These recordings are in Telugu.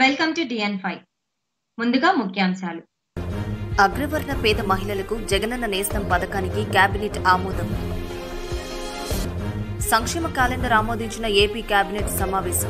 వెల్కమ్ టు డిఎన్ ఫైవ్ ముందుగా ముఖ్యాంశాలు అగ్రవర్ణ పేద మహిళలకు జగనన్న నేస్తం పథకానికి కేబినెట్ ఆమోదం సంక్షేమ క్యాలెండర్ ఆమోదించిన ఏపీ కేబినెట్ సమావేశం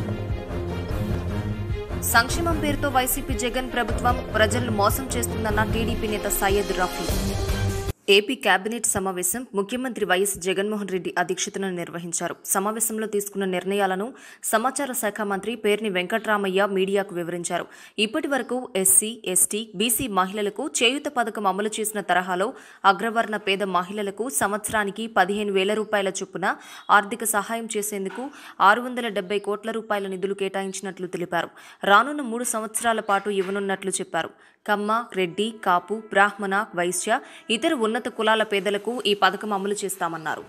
సంక్షేమం పేరుతో వైసీపీ జగన్ ప్రభుత్వం ప్రజలను మోసం చేస్తుందన్న టీడీపీ నేత సయ్యద్ రఫీ ఏపీ కేబినెట్ సమావేశం ముఖ్యమంత్రి వైఎస్ జగన్మోహన్ రెడ్డి అధ్యక్షతన నిర్వహించారు సమావేశంలో తీసుకున్న నిర్ణయాలను సమాచార శాఖ మంత్రి పేర్ని వెంకట్రామయ్య మీడియాకు వివరించారు ఇప్పటి వరకు ఎస్సీ ఎస్టీ బీసీ మహిళలకు చేయూత పథకం అమలు చేసిన తరహాలో అగ్రవర్ణ పేద మహిళలకు సంవత్సరానికి పదిహేను వేల రూపాయల చొప్పున ఆర్థిక సహాయం చేసేందుకు ఆరు వందల డెబ్బై కోట్ల రూపాయల నిధులు కేటాయించినట్లు తెలిపారు రానున్న మూడు సంవత్సరాల పాటు ఇవ్వనున్నట్లు చెప్పారు కమ్మ రెడ్డి కాపు బ్రాహ్మణ వైశ్య ఇతర ఉన్నత కులాల పేదలకు ఈ పథకం అమలు చేస్తామన్నారు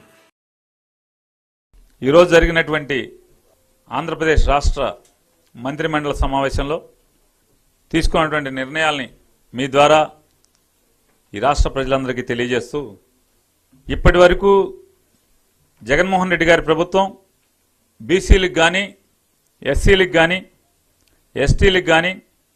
ఈరోజు జరిగినటువంటి ఆంధ్రప్రదేశ్ రాష్ట్ర మంత్రిమండలి సమావేశంలో తీసుకున్నటువంటి నిర్ణయాల్ని మీ ద్వారా ఈ రాష్ట్ర ప్రజలందరికీ తెలియజేస్తూ ఇప్పటి వరకు జగన్మోహన్ రెడ్డి గారి ప్రభుత్వం బీసీలకు కానీ ఎస్సీలకు కానీ ఎస్టీలకు కానీ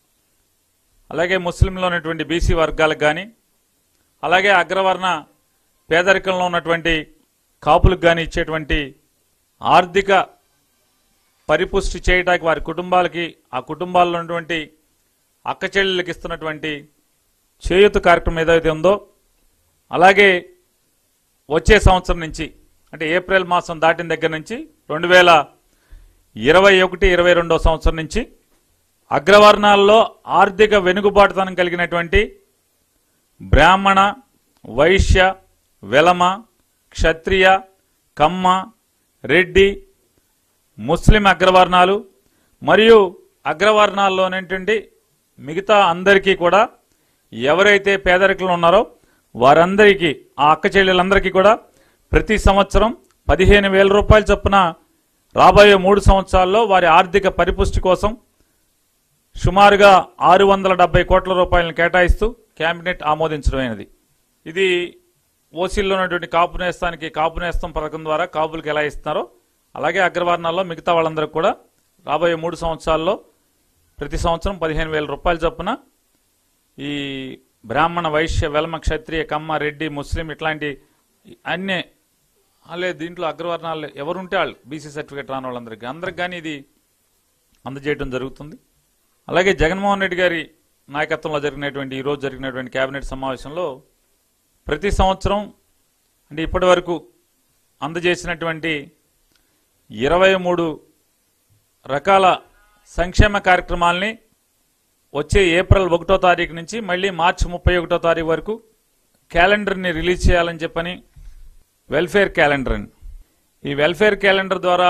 అలాగే ముస్లింలో ఉన్నటువంటి బీసీ వర్గాలకు కానీ అలాగే అగ్రవర్ణ పేదరికంలో ఉన్నటువంటి కాపులకు కానీ ఇచ్చేటువంటి ఆర్థిక పరిపుష్టి చేయడానికి వారి కుటుంబాలకి ఆ కుటుంబాల్లో ఉన్నటువంటి అక్క చెల్లెళ్ళకి ఇస్తున్నటువంటి చేయూత కార్యక్రమం ఏదైతే ఉందో అలాగే వచ్చే సంవత్సరం నుంచి అంటే ఏప్రిల్ మాసం దాటిన దగ్గర నుంచి రెండు వేల ఇరవై ఒకటి ఇరవై రెండో సంవత్సరం నుంచి అగ్రవర్ణాల్లో ఆర్థిక వెనుకబాటుతనం కలిగినటువంటి బ్రాహ్మణ వైశ్య వెలమ క్షత్రియ కమ్మ రెడ్డి ముస్లిం అగ్రవర్ణాలు మరియు అగ్రవర్ణాల్లోనేటువంటి మిగతా అందరికీ కూడా ఎవరైతే పేదరికంలో ఉన్నారో వారందరికీ ఆ అక్క చెల్లెలందరికీ కూడా ప్రతి సంవత్సరం పదిహేను వేల రూపాయల చొప్పున రాబోయే మూడు సంవత్సరాల్లో వారి ఆర్థిక పరిపుష్టి కోసం సుమారుగా ఆరు వందల డెబ్బై కోట్ల రూపాయలను కేటాయిస్తూ కేబినెట్ ఆమోదించడమైనది ఇది ఓసీల్లో ఉన్నటువంటి కాపు నేస్తానికి కాపు నేస్తం పథకం ద్వారా కాపులకు ఎలా ఇస్తున్నారో అలాగే అగ్రవర్ణాల్లో మిగతా వాళ్ళందరికీ కూడా రాబోయే మూడు సంవత్సరాల్లో ప్రతి సంవత్సరం పదిహేను వేల రూపాయల చొప్పున ఈ బ్రాహ్మణ వైశ్య వెలమ క్షత్రియ కమ్మ రెడ్డి ముస్లిం ఇట్లాంటి అన్ని అలే దీంట్లో అగ్రవర్ణాలు ఎవరుంటే వాళ్ళు బీసీ సర్టిఫికేట్ రాని వాళ్ళందరికీ అందరికి కానీ ఇది అందజేయడం జరుగుతుంది అలాగే జగన్మోహన్ రెడ్డి గారి నాయకత్వంలో జరిగినటువంటి ఈరోజు జరిగినటువంటి కేబినెట్ సమావేశంలో ప్రతి సంవత్సరం అంటే ఇప్పటి వరకు అందజేసినటువంటి ఇరవై మూడు రకాల సంక్షేమ కార్యక్రమాల్ని వచ్చే ఏప్రిల్ ఒకటో తారీఖు నుంచి మళ్ళీ మార్చి ముప్పై ఒకటో తారీఖు వరకు క్యాలెండర్ని రిలీజ్ చేయాలని చెప్పని వెల్ఫేర్ క్యాలెండర్ అని ఈ వెల్ఫేర్ క్యాలెండర్ ద్వారా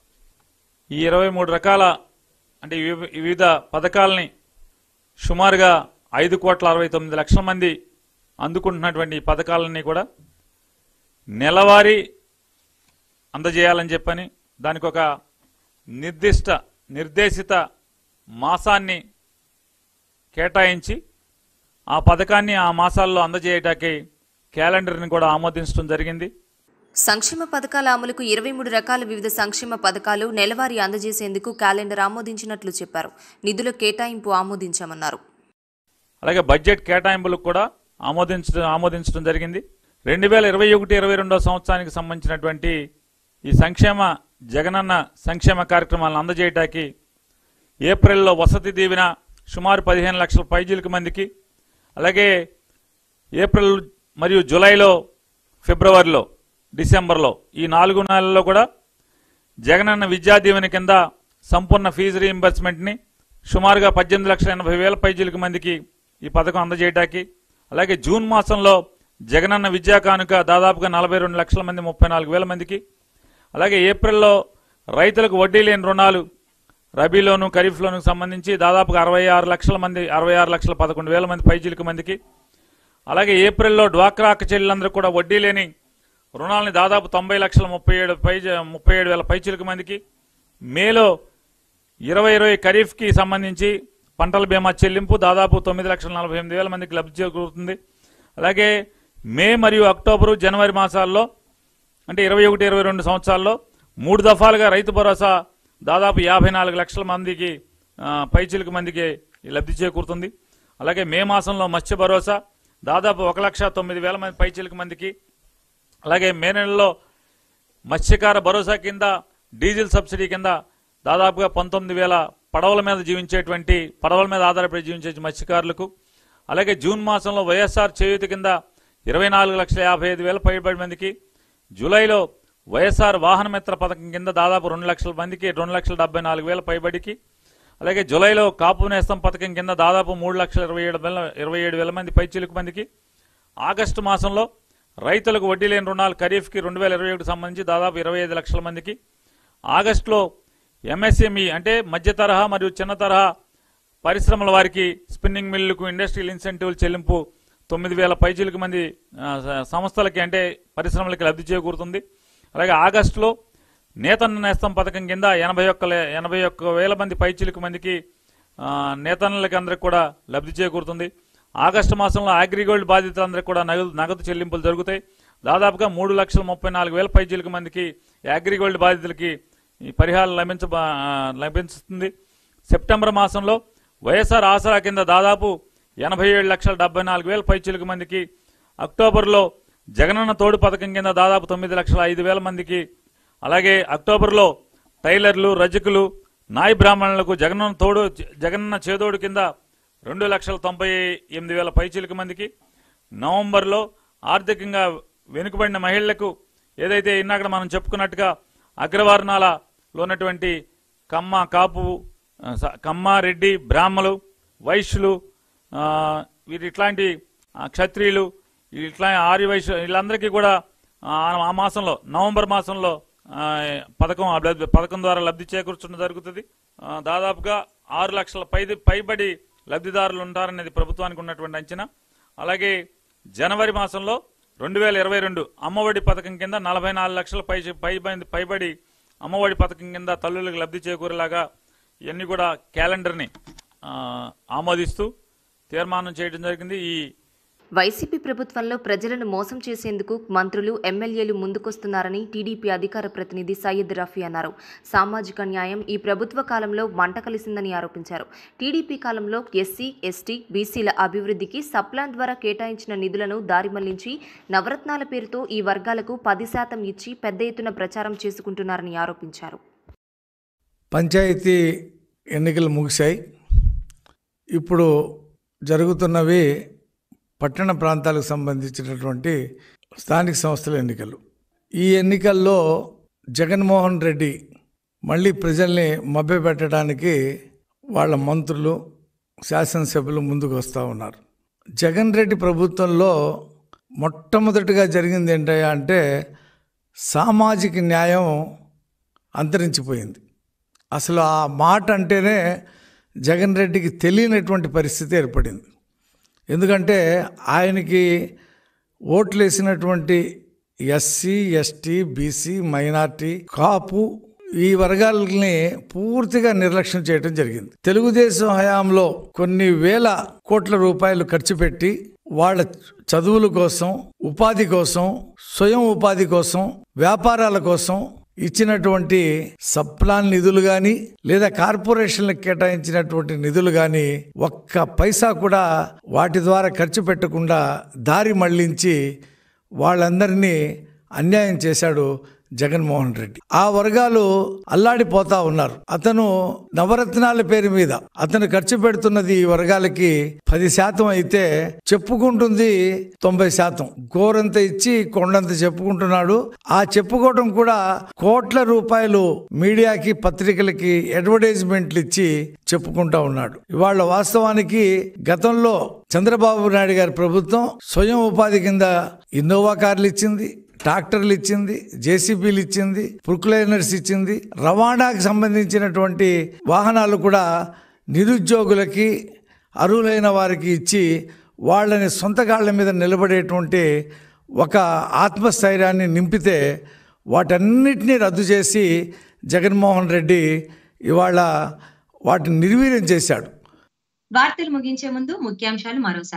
ఈ ఇరవై మూడు రకాల అంటే వివి- వివిధ పథకాలని సుమారుగా ఐదు కోట్ల అరవై తొమ్మిది లక్షల మంది అందుకుంటున్నటువంటి ఈ పథకాలన్నీ కూడా నెలవారీ అందజేయాలని చెప్పని దానికి ఒక నిర్దిష్ట నిర్దేశిత మాసాన్ని కేటాయించి ఆ పథకాన్ని ఆ మాసాల్లో అందజేయటానికి క్యాలెండర్ని కూడా ఆమోదించడం జరిగింది సంక్షేమ పథకాల అమలుకు ఇరవై మూడు రకాల వివిధ సంక్షేమ పథకాలు నెలవారీ అందజేసేందుకు క్యాలెండర్ ఆమోదించినట్లు చెప్పారు నిధుల కేటాయింపు ఆమోదించామన్నారు అలాగే బడ్జెట్ కేటాయింపులకు కూడా ఆమోదించడం ఆమోదించడం జరిగింది రెండు వేల ఇరవై ఒకటి ఇరవై రెండో సంవత్సరానికి సంబంధించినటువంటి ఈ సంక్షేమ జగనన్న సంక్షేమ కార్యక్రమాలను అందజేయటానికి ఏప్రిల్లో వసతి దీవెన సుమారు పదిహేను లక్షల పైజీలకు మందికి అలాగే ఏప్రిల్ మరియు జూలైలో ఫిబ్రవరిలో డిసెంబర్లో ఈ నాలుగు నెలల్లో కూడా జగనన్న విద్యా దీవెన కింద సంపూర్ణ ఫీజు రీయింబర్స్మెంట్ని సుమారుగా పద్దెనిమిది లక్షల ఎనభై వేల పైజీలకు మందికి ఈ పథకం అందజేయటానికి అలాగే జూన్ మాసంలో జగనన్న విద్యా కానుక దాదాపుగా నలభై రెండు లక్షల మంది ముప్పై నాలుగు వేల మందికి అలాగే ఏప్రిల్లో రైతులకు వడ్డీ లేని రుణాలు రబీలోను ఖరీఫ్లోను సంబంధించి దాదాపుగా అరవై ఆరు లక్షల మంది అరవై ఆరు లక్షల పదకొండు వేల మంది పైజీలకు మందికి అలాగే ఏప్రిల్లో డ్వాక్రా అక్క చెల్లెలందరూ కూడా వడ్డీ లేని రుణాలని దాదాపు తొంభై లక్షల ముప్పై ఏడు పై ముప్పై ఏడు వేల పైచీలకు మందికి మేలో ఇరవై ఇరవై ఖరీఫ్కి సంబంధించి పంటల బీమా చెల్లింపు దాదాపు తొమ్మిది లక్షల నలభై ఎనిమిది వేల మందికి లబ్ధి చేకూరుతుంది అలాగే మే మరియు అక్టోబరు జనవరి మాసాల్లో అంటే ఇరవై ఒకటి ఇరవై రెండు సంవత్సరాల్లో మూడు దఫాలుగా రైతు భరోసా దాదాపు యాభై నాలుగు లక్షల మందికి ఆ, పైచిలకు మందికి ఈ లబ్ధి చేకూరుతుంది అలాగే మే మాసంలో మత్స్య భరోసా దాదాపు ఒక లక్ష తొమ్మిది వేల మంది పైచిలకు మందికి అలాగే మే నెలలో మత్స్యకార భరోసా కింద డీజిల్ సబ్సిడీ కింద దాదాపుగా పంతొమ్మిది వేల పడవల మీద జీవించేటువంటి పడవల మీద ఆధారపడి జీవించే మత్స్యకారులకు అలాగే జూన్ మాసంలో వైఎస్ఆర్ చేయూత కింద ఇరవై నాలుగు లక్షల యాభై ఐదు వేల పైబడి మందికి జూలైలో వైఎస్ఆర్ వాహన మిత్ర పథకం కింద దాదాపు రెండు లక్షల మందికి రెండు లక్షల డెబ్బై నాలుగు వేల పైబడికి అలాగే జూలైలో కాపు నేస్తం పథకం కింద దాదాపు మూడు లక్షల ఇరవై ఏడు వేల ఇరవై ఏడు వేల మంది పైచిలుకు మందికి ఆగస్టు మాసంలో రైతులకు వడ్డీ లేని రుణాలు ఖరీఫ్కి రెండు వేల ఇరవై ఒకటికి సంబంధించి దాదాపు ఇరవై ఐదు లక్షల మందికి ఆగస్టులో ఎంఎస్ఎంఈ అంటే మధ్య తరహా మరియు చిన్న తరహా పరిశ్రమల వారికి స్పిన్నింగ్ మిల్లుకు ఇండస్ట్రియల్ ఇన్సెంటివ్లు చెల్లింపు తొమ్మిది వేల పైచీలకు మంది ఆ, స- సంస్థలకి అంటే పరిశ్రమలకి లబ్ధి చేకూరుతుంది అలాగే ఆగస్టులో నేతన్న నేస్తం పథకం కింద ఎనభై ఒక్క లే- ఎనభై ఒక్క వేల మంది పైచీలకు మందికి ఆ, నేతన్నలకి అందరికి కూడా లబ్ధి చేకూరుతుంది ఆగస్టు మాసంలో అగ్రిగోల్డ్ బాధితులందరికీ కూడా నగదు నగదు చెల్లింపులు జరుగుతాయి దాదాపుగా మూడు లక్షల ముప్పై నాలుగు వేల పైచీలకు మందికి ఈ అగ్రిగోల్డ్ బాధితులకి ఈ పరిహారం లభించ ఆ, లభిస్తుంది సెప్టెంబర్ మాసంలో వైఎస్ఆర్ ఆసరా కింద దాదాపు ఎనభై ఏడు లక్షల డెబ్బై నాలుగు వేల పైచీలకు మందికి అక్టోబర్లో జగనన్న తోడు పథకం కింద దాదాపు తొమ్మిది లక్షల ఐదు వేల మందికి అలాగే అక్టోబర్లో టైలర్లు రజకులు నాయి బ్రాహ్మణులకు జగనన్న తోడు జగనన్న చేదోడు కింద రెండు లక్షల తొంభై ఎనిమిది వేల పైచీలకు మందికి నవంబర్లో ఆర్థికంగా వెనుకబడిన మహిళలకు ఏదైతే ఇందాక మనం చెప్పుకున్నట్టుగా అగ్రవర్ణాలలో ఉన్నటువంటి కమ్మ కాపు ఆ, స- కమ్మ రెడ్డి బ్రాహ్మలు వైశ్యులు ఆ, వీరి ఇట్లాంటి ఆ, క్షత్రియులు ఇట్లా ఆర్య వైశ్య వీళ్ళందరికీ కూడా ఆ, ఆ మాసంలో నవంబర్ మాసంలో ఆ, పథకం ఆ లబ్ధి- పథకం ద్వారా లబ్ధి చేకూర్చడం జరుగుతుంది ఆ, దాదాపుగా ఆరు లక్షల పై పైబడి లబ్ధిదారులు ఉంటారనేది ప్రభుత్వానికి ఉన్నటువంటి అంచనా అలాగే జనవరి మాసంలో రెండు వేల ఇరవై రెండు అమ్మఒడి పథకం కింద నలభై నాలుగు లక్షల పై పైబడి పైబడి అమ్మఒడి పథకం కింద తల్లులకు లబ్ధి చేకూరేలాగా ఇవన్నీ కూడా క్యాలెండర్ని ఆ, ఆమోదిస్తూ తీర్మానం చేయడం జరిగింది ఈ వైసీపీ ప్రభుత్వంలో ప్రజలను మోసం చేసేందుకు మంత్రులు ఎమ్మెల్యేలు ముందుకొస్తున్నారని టీడీపీ అధికార ప్రతినిధి సయ్యద్ రఫీ అన్నారు సామాజిక న్యాయం ఈ ప్రభుత్వ కాలంలో మంట కలిసిందని ఆరోపించారు టీడీపీ కాలంలో ఎస్సీ ఎస్టీ బీసీల అభివృద్ధికి సప్లాన్ ద్వారా కేటాయించిన నిధులను దారి మళ్లించి నవరత్నాల పేరుతో ఈ వర్గాలకు పది శాతం ఇచ్చి పెద్ద ఎత్తున ప్రచారం చేసుకుంటున్నారని ఆరోపించారు పంచాయతీ ఎన్నికలు ముగిశాయి ఇప్పుడు జరుగుతున్నవి పట్టణ ప్రాంతాలకు సంబంధించినటువంటి స్థానిక సంస్థల ఎన్నికలు ఈ ఎన్నికల్లో జగన్మోహన్ రెడ్డి మళ్ళీ ప్రజల్ని మభ్యపెట్టడానికి వాళ్ళ మంత్రులు శాసనసభ్యులు ముందుకు వస్తూ ఉన్నారు జగన్ రెడ్డి ప్రభుత్వంలో మొట్టమొదటిగా జరిగింది ఏంటయ్యా అంటే సామాజిక న్యాయం అంతరించిపోయింది అసలు ఆ మాట అంటేనే జగన్ రెడ్డికి తెలియనటువంటి పరిస్థితి ఏర్పడింది ఎందుకంటే ఆయనకి ఓట్లు వేసినటువంటి SC ST BC minority Kapu ఈ వర్గాలని పూర్తిగా నిర్లక్ష్యం చేయడం జరిగింది తెలుగుదేశం హయాంలో కొన్ని వేల కోట్ల రూపాయలు ఖర్చు పెట్టి వాళ్ళ చదువుల కోసం ఉపాధి కోసం స్వయం ఉపాధి కోసం వ్యాపారాల కోసం ఇచ్చినటువంటి సప్లాన్ నిధులు కానీ లేదా కార్పొరేషన్లకు కేటాయించినటువంటి నిధులు కానీ ఒక్క పైసా కూడా వాటి ద్వారా ఖర్చు పెట్టకుండా దారి మళ్లించి వాళ్ళందరినీ అన్యాయం చేశాడు జగన్మోహన్ రెడ్డి ఆ వర్గాలు అల్లాడిపోతా ఉన్నారు అతను నవరత్నాల పేరు మీద అతను ఖర్చు పెడుతున్నది ఈ వర్గాలకి పది శాతం అయితే చెప్పుకుంటుంది తొంభై శాతం గోరంత ఇచ్చి కొండంత చెప్పుకుంటున్నాడు ఆ చెప్పుకోవడం కూడా కోట్ల రూపాయలు మీడియాకి పత్రికలకి అడ్వర్టైజ్మెంట్లు ఇచ్చి చెప్పుకుంటా ఉన్నాడు ఇవాళ వాస్తవానికి గతంలో చంద్రబాబు నాయుడు గారి ప్రభుత్వం స్వయం ఉపాధి కింద ఇన్నోవా కార్లు ఇచ్చింది ట్రాక్టర్లు ఇచ్చింది జేసీబీలు ఇచ్చింది ప్రొక్లైనర్స్ ఇచ్చింది రవాణాకి సంబంధించినటువంటి వాహనాలు కూడా నిరుద్యోగులకి అర్హులైన వారికి ఇచ్చి వాళ్ళని సొంత కాళ్ళ మీద నిలబడేటువంటి ఒక ఆత్మస్థైర్యాన్ని నింపితే వాటన్నిటినీ రద్దు చేసి జగన్మోహన్ రెడ్డి ఇవాళ వాటిని నిర్వీర్యం చేశాడు వార్తలు ముగించే ముందు ముఖ్యాంశాలు మరోసారి